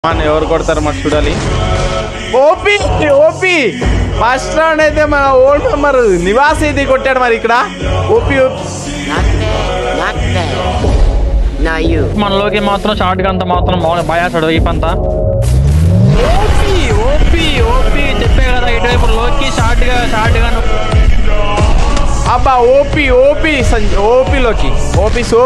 మన ఎవరు కొడతారు మరి చూడాలి ఓపి ఓపి ఫస్ట్ రౌండ్ అయితే మన ఓల్డ్ మెంబర్ నివాస్ ఇది కొట్టాడు మరి ఇక్కడ OP Not bad, not bad. Now you. మనలోకి మాత్రం షార్ట్ గంత మాత్రం మామూలు భయాసాడు ఈ పంత ఓపి ఓపి ఓపి చెప్పే కదా ఇటువైపు లోకి షార్ట్ గా షార్ట్ గా అబ్బా ఓపి ఓపి సంజ ఓపిలోకి ఓపి సో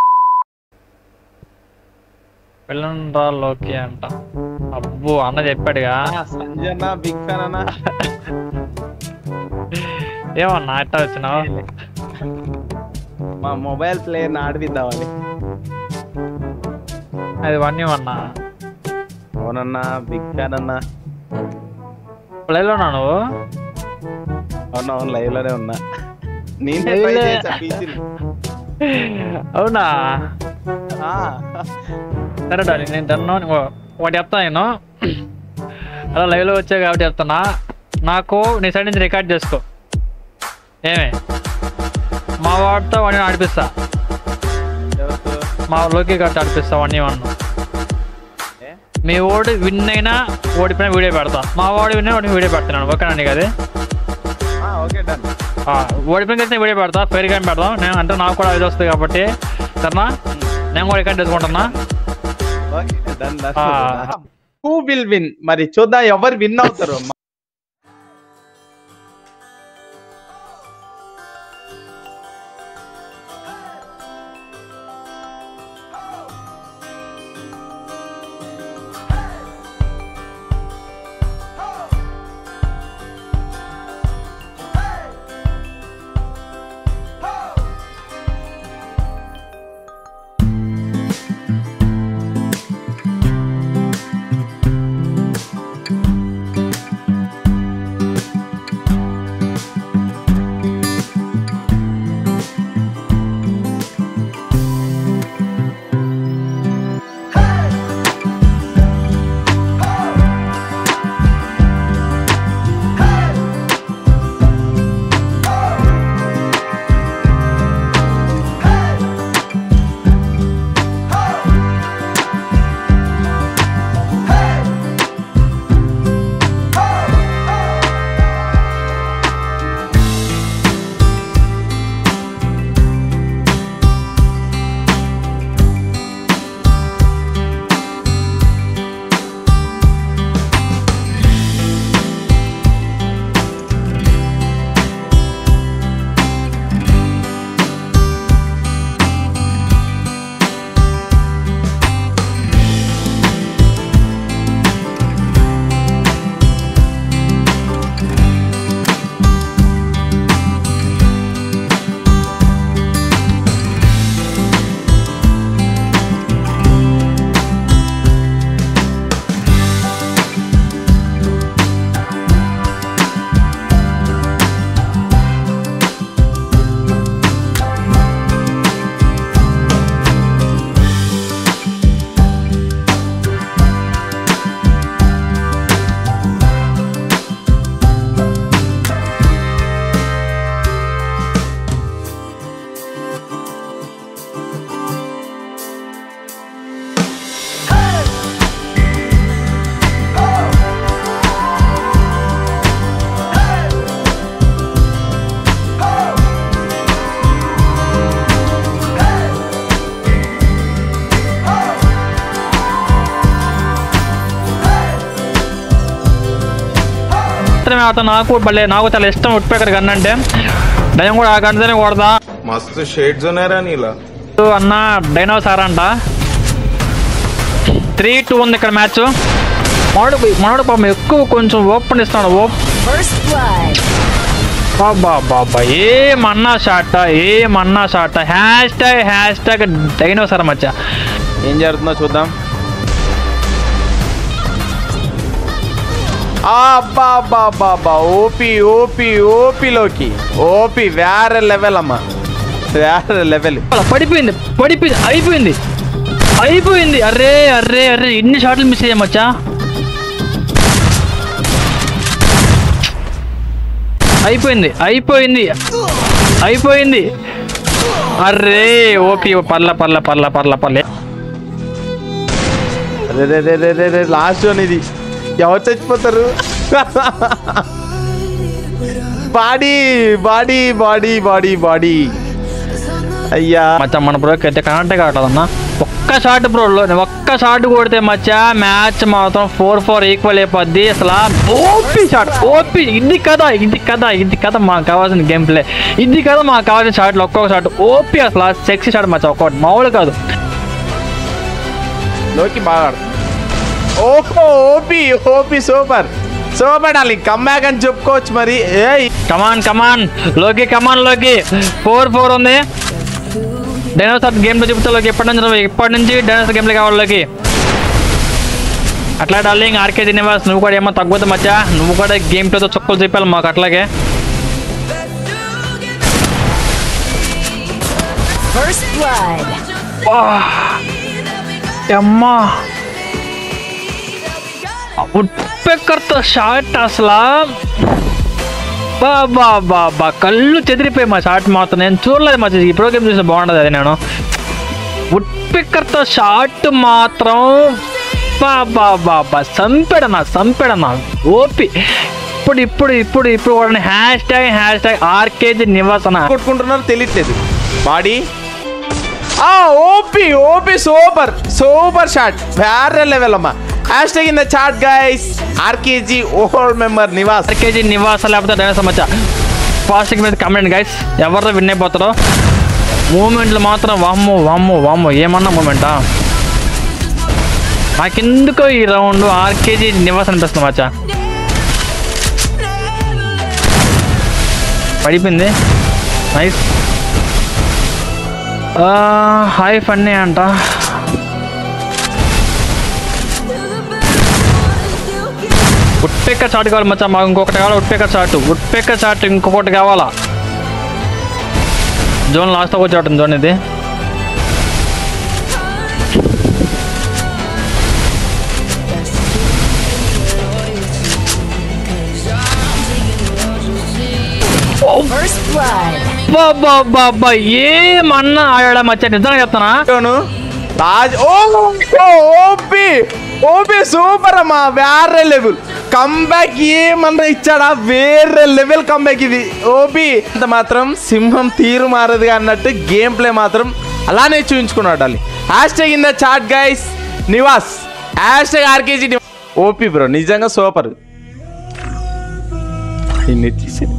వెళ్ళండ్రా లోకి అంట అబ్బో అన్న చెప్పాడుగా సంజన బిగ్ ఫ్యాన్ అన్న ఏమన్నా అట్టా వచ్చినావు మా మొబైల్ ప్లేయర్ ఆడిద్దామని అది వన్ అన్నా అవునన్నా బిగ్ ఫ్యాన్ అన్న ప్లేలో ఉన్నా నువ్వు అవును అవును లైవ్ లోనే ఉన్నా నేను Live try లో- చేశా PC ని. అవునా ఆ, సరే డాలి నేను దన్ను ఒకటి చెప్తా నేను అలా లైవ్లో వచ్చావు కాబట్టి చెప్తున్నా నాకు నీ సైడ్ నుంచి రికార్డ్ చేసుకో ఏమే మా వాడితో వాడిని ఆడిపిస్తా ఎవరితో? మా లోకి గట్టి ఆడిపిస్తా వాడిని వన్ ఏ? మీ ఓడి విన్ అయినా ఓడిపోయినా వీడియో పెడతా మా వాడు విన్ వాడిని వీడియో పెడతాను ఓకేనా నీకు అది ఆ, ఓకే డన్ ఆ, ఓడిపోయిన కలిసి వీడియో పెడతా ఫెయిర్ గేమ్ పెడదాం నేను అంటే నాకు కూడా ఇది వస్తుంది కాబట్టి సరేనా నేను కూడా రికార్డ్ చేసుకుంటున్నా ఓకే డన్ ఆ. హూ విల్ విన్ మరి చూద్దాం ఎవరు విన్ అవుతారు మాత్రమే అతను నాకు భలే నాకు చాలా ఇష్టం ఉట్పేకర్ గన్ అంటే నేను కూడా ఆ గన్తోనే కొడతా मस्त शेड्स ఉన్నాయరా నీలా అన్న డైనోసార్ అంట త్రీ టూ ఉంది ఇక్కడ మ్యాచ్ మనోడు మనోడు పాపం ఎక్కువ కొంచెం ఓపెన్ ఇస్తున్నాడు ఓప్ First blood. బాబా బాబా ఏమన్నా షాట్ ఏమన్నా shot hashtag hashtag dinosaur మధ్య ఏం జరుగుతుందో చూద్దాం అబ్బా అబ్బా అబ్బా అబ్బా ఓపి ఓపి ఓపిలోకి ఓపి వేరే లెవెల్ అమ్మా వేరే లెవెల్ అలా పడిపోయింది పడిపోయింది అయిపోయింది అయిపోయింది అరే అరే అరే ఎన్ని షాట్లు మిస్ అయ్యా మచ్చా అయిపోయింది అయిపోయింది అయిపోయింది అరే ఓపి పర్ల పర్ల పర్ల పర్ల పర్లే రే రే రే రే రే రే లాస్ట్ వన్ ఇది ఎవరు చచ్చిపోతారు body body body body body అయ్యా మచ్చా మన బ్రోకి అయితే కనెక్ట్ కావట్లేదన్న ఒక్క షాట్ బ్రోలో ఒక్క షాట్ కొడితే మచ్చా మ్యాచ్ మాత్రం ఫోర్ ఫోర్ ఈక్వల్ అయిపోద్ది అసలు ఓపీ షాట్ ఓపీ ఇది కదా ఇది కదా ఇది కదా మాకు కావాల్సిన గేమ్ ప్లే ఇది కదా మాకు కావాల్సిన షాట్లు ఒక్కొక్క షాట్ ఓపీ అసలు సెక్సీ షాట్ మచ్చా ఒక్కొక్కటి మామూలు కాదు లోకి బాగా ఆడుతుంది. ఓహో ఓపీ ఓపీ సూపర్ సూపర్ డాలి కమ్బ్యాక్ అని చెప్పుకోవచ్చు మరి ఏ కమాన్ కమాన్ లోకి కమాన్ లోకి ఫోర్ ఫోర్ ఉంది డైనోసార్ గేమ్లో చెప్తా లోకి ఎప్పటి నుంచి నువ్వు ఇప్పటి నుంచి డైనోసార్ గేమ్లో కావాలి లోకి అట్లా డార్లింగ్ ఆర్కే శ్రీనివాస్ నువ్వు కూడా ఏమో తగ్గదు మధ్య నువ్వు కూడా గేమ్ ప్లేతో చుక్కలు చెప్పాలి మాకు అట్లాగే First blood. అమ్మా ఉట్పెక్కర్తో షార్ట్ అసలు బా బా బా బా కళ్ళు చెదిరిపోయి మా షార్ట్ మాత్రం నేను చూడలేదు మా ఈ ప్రోగ్రామ్ చూసిన బాగుండదు అది నేను ఉట్పెక్కర్తో షార్ట్ మాత్రం బా బా బా బా సంపెడనా సంపెడనా ఓపి ఇప్పుడు ఇప్పుడు ఇప్పుడు ఇప్పుడు కూడా hashtag hashtag RKG నివాసన కొట్టుకుంటున్నారో తెలియట్లేదు బాడీ ఆ OP OP super super shot వేరే లెవెల్ అమ్మా hashtag in the chat guys RKG old member Nivas KG నివాస లేకపోతే డైనోసార్ మచ్చ ఫాస్టింగ్ మీద కమెంట్ గైస్ ఎవరు విన్ అయిపోతారో మూమెంట్లు మాత్రం వామ్మో వామ్మో వామ్మో ఏమన్నా మూమెంటా నాకెందుకో ఈ రౌండ్ ఆర్కేజీ నివాస్ అనిపిస్తుంది మచ్చ పడిపోయింది నైస్ హాయ్ ఫన్నీ అంట ఉట్పెక్క చాట్ కావాలి మచ్చా మాకు ఇంకొకటి కావాలి ఉట్పెక్క చాట్ ఉట్పెక్క చాట్ ఇంకొకటి కావాలా జోన్ లాస్ట్ ఒక చాట్ ఉంది జోన్ ఇది First blood. బాబా బాబా ఏమన్నా ఆడా మచ్చా నిజంగా చెప్తానా అవును రాజ్ ఓ ఓపీ ఓపీ సూపర్ అమ్మా వేరే లెవెల్ కంబ్యాక్ ఏమన్నా ఇచ్చాడా వేరే లెవెల్ కంబ్యాక్ ఇది ఓపీ అంత మాత్రం సింహం తీరు మారదు అన్నట్టు గేమ్ ప్లే మాత్రం అలానే చూపించుకున్నాడు ali hashtag in the chat guys Nivas hashtag RKG OP bro నిజంగా సూపర్ ఇన్ని తీసి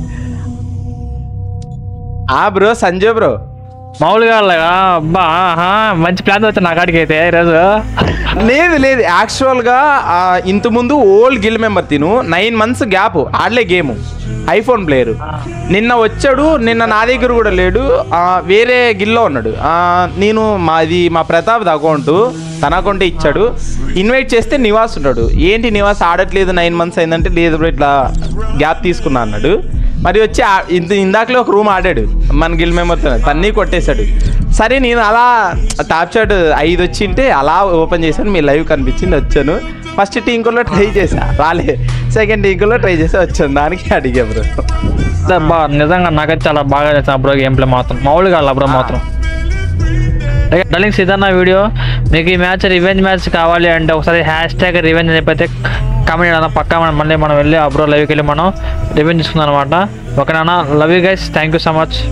ఆ బ్రో సంజయ్ బ్రో మామూలుగా అలాగా అబ్బా ఆహా, మంచి ప్లాన్ వచ్చా నా కాడికి అయితే ఈరోజు లేదు లేదు యాక్చువల్గా ఇంత ముందు ఓల్డ్ గిల్ మెంబర్ తిను నైన్ మంత్స్ గ్యాప్ ఆడలే గేమ్ ఐఫోన్ ప్లేయర్ నిన్న వచ్చాడు నిన్న నా దగ్గర కూడా లేడు ఆ, వేరే గిల్లో ఉన్నాడు ఆ, నేను మాది మా ప్రతాప్ అకౌంట్ తన అకౌంటే ఇచ్చాడు ఇన్వైట్ చేస్తే నివాస్ ఉన్నాడు ఏంటి నివాస్ ఆడట్లేదు నైన్ మంత్స్ అయిందంటే లేదు bro, ఇట్లా గ్యాప్ తీసుకున్నా అన్నాడు మరి వచ్చి ఆ- ఇంత ఇందాకలే ఒక రూమ్ ఆడాడు మన గిల్ మెంబర్తో తన్ని కొట్టేశాడు సరే నేను అలా టాప్ చాట్ ఐదు వచ్చింటే అలా ఓపెన్ చేశాను మీ లైవ్ కనిపించింది వచ్చాను ఫస్ట్ టీంకుల్లో ట్రై చేశా రాలే సెకండ్ టీంకుల్లో ట్రై చేసి వచ్చాను దానికి అడిగా బ్రో బా నిజంగా నాకైతే చాలా బాగా నచ్చింది బ్రో గేమ్ ప్లే మాత్రం మామూలుగా అలా బ్రో మాత్రం డలింగ్ సిద్ధన్న వీడియో మీకు ఈ మ్యాచ్ రివెంజ్ మ్యాచ్ కావాలి అంటే ఒకసారి హ్యాష్ ట్యాగ్ రివెంజ్ అని చెప్పైతే కామెంట్ అన్న పక్కా మనం మళ్ళీ మనం వెళ్ళి ఆ బ్రో లైవ్కి వెళ్ళి మనం రివెంజ్ తీసుకుందాం అనమాట ఓకేనా love you guys thank you so much